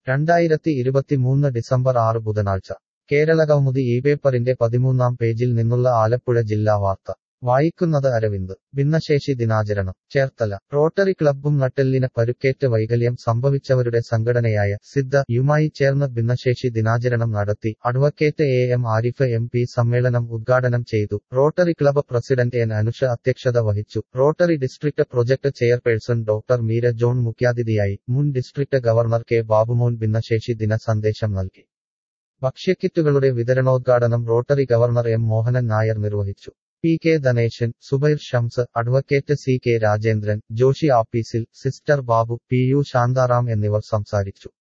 രണ്ടായിരത്തി ഇരുപത്തിമൂന്ന് ഡിസംബർ ആറ് ബുധനാഴ്ച കേരള കൗമുദി ഈ പേപ്പറിന്റെ പതിമൂന്നാം പേജിൽ നിന്നുള്ള ആലപ്പുഴ ജില്ലാ വാർത്ത വായിക്കുന്നത് അരവിന്ദ് ഭിന്നശേഷി ദിനാചരണം ചേർത്തല റോട്ടറി ക്ലബ്ബും നട്ടെല്ലിന് പരുക്കേറ്റ് വൈകല്യം സംഭവിച്ചവരുടെ സംഘടനയായ സിദ്ധ യുമായി ചേർന്ന് ഭിന്നശേഷി ദിനാചരണം നടത്തി advocate A M Arif M P സമ്മേളനം ഉദ്ഘാടനം ചെയ്തു rotary club president N Anusha അധ്യക്ഷത വഹിച്ചു rotary district project chairperson doctor Meera John മുഖ്യാതിഥിയായി മുൻ ഡിസ്ട്രിക്ട് ഗവർണർ കെ ബാബുമോൻ ഭിന്നശേഷി ദിന സന്ദേശം നൽകി ഭക്ഷ്യക്കിറ്റുകളുടെ വിതരണോദ്ഘാടനം rotary governor M Mohanan Nair നിർവഹിച്ചു P K Dhaneshan Subair Shams advocate C K Rajendran Joshi ആപ്പീസിൽ sister Babu P U Shantharam എന്നിവർ സംസാരിച്ചു